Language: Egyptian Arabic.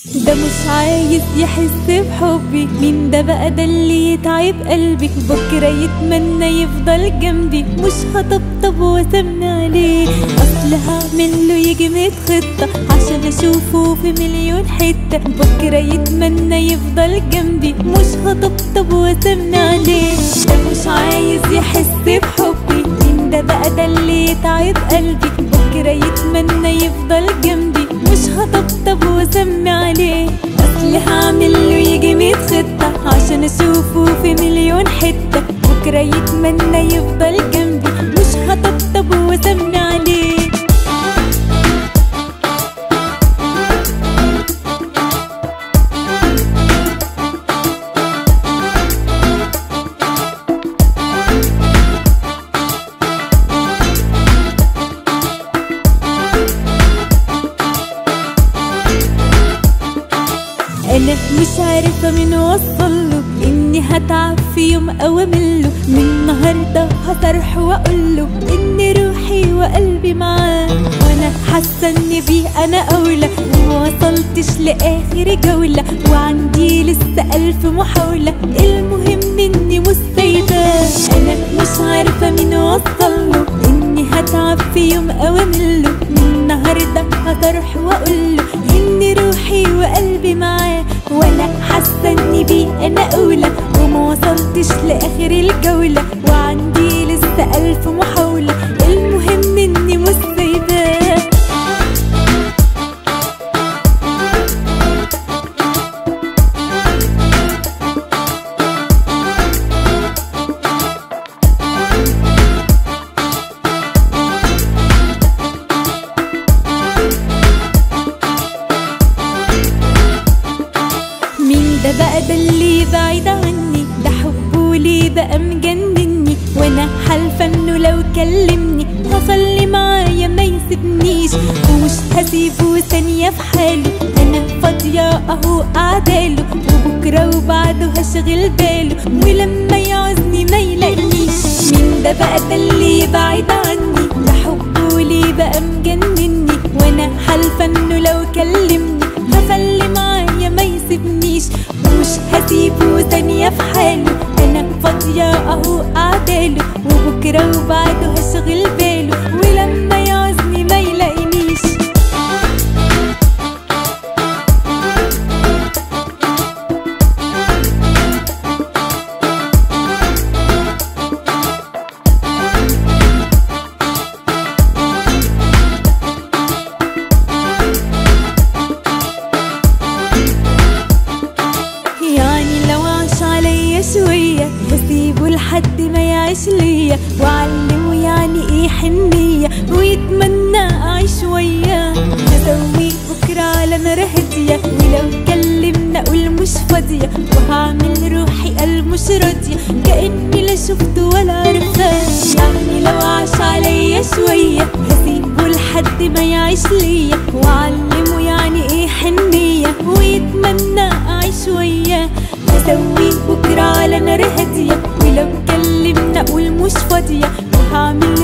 ده مش عايز يحس بحبي مين ده بقى ده اللي يتعب قلبي بكرة يتمنى يفضل جنبي مش هطبطب واسمن عليه اصل هعمل له يجي ميت خطة عشان اشوفه في مليون حتة بكرة يتمنى يفضل جنبي مش هطبطب واسمن عليه ده مش عايز يحس بحبي مين ده بقى ده اللي يتعب قلبي بكرة يتمنى يفضل جنبي مش هطبطب واسمي عليه اصل هعمل له يجي ميت خطة عشان اشوفه في مليون حتة بكرة يتمنى يفضل جنبي مش هطبطب واسمي عليه انا مش عارفه مين وصله اني هتعب في يوم اوامله من النهارده هصرح واقوله ان روحي وقلبي معاه وانا حاسه ان بيه انا اولى وما وصلتش لاخر جوله وعندي لسه الف محاوله المهم اني مش سايباه انا مش عارفه مين وصله اني هتعب في يوم اوامله من النهارده هصرح واقوله ان روحي وقلبي معاه وانا حاسه اني بيه انا اولى وما وصلتش لاخر الجوله وعندي لسه الف محاوله المهم اني مش سايباه مين ده بقى ده اللي بعيد عني ده حبه ليه بقى مجنني وانا حالفه انه لو كلمني هخلي معايا ما يسيبنيش ومش هسيبه ثانيه في حاله انا فاضيه اهو قعداله وبكره وبعده هشغل باله ولما يعوزني ما يلاقينيش مين ده بقى ده اللي بعيد عني ده حبه ليه بقى مجنني وانا حالفه انه لو كلمني هخلي معايا ما يسيبنيش ومش هسيبه ثانية في حاله أنا فاضية أهو قعداله وبكرة وبعده هشغل باله ولما يعوزني ما يلاقينيش يعني لو عاش عليا شوية هسيبه لحد ما يعيش ليا وأعلمه يعني ايه حنية ويتمنى أعيش وياه هسويه بكرة على نار هادية ولو كلمنا أقول مش فاضية وهعمل روحي قلب مش راضية كأني لا شفته ولا عرفاه يعني لو عاش عليا شوية هسيبه لحد ما يعيش ليا وأعلمه يعني ايه حنية ويتمنى أعيش وياه هسويه بكرة على نار هادية ولو كلمنا أقول مش فاضية وهعمل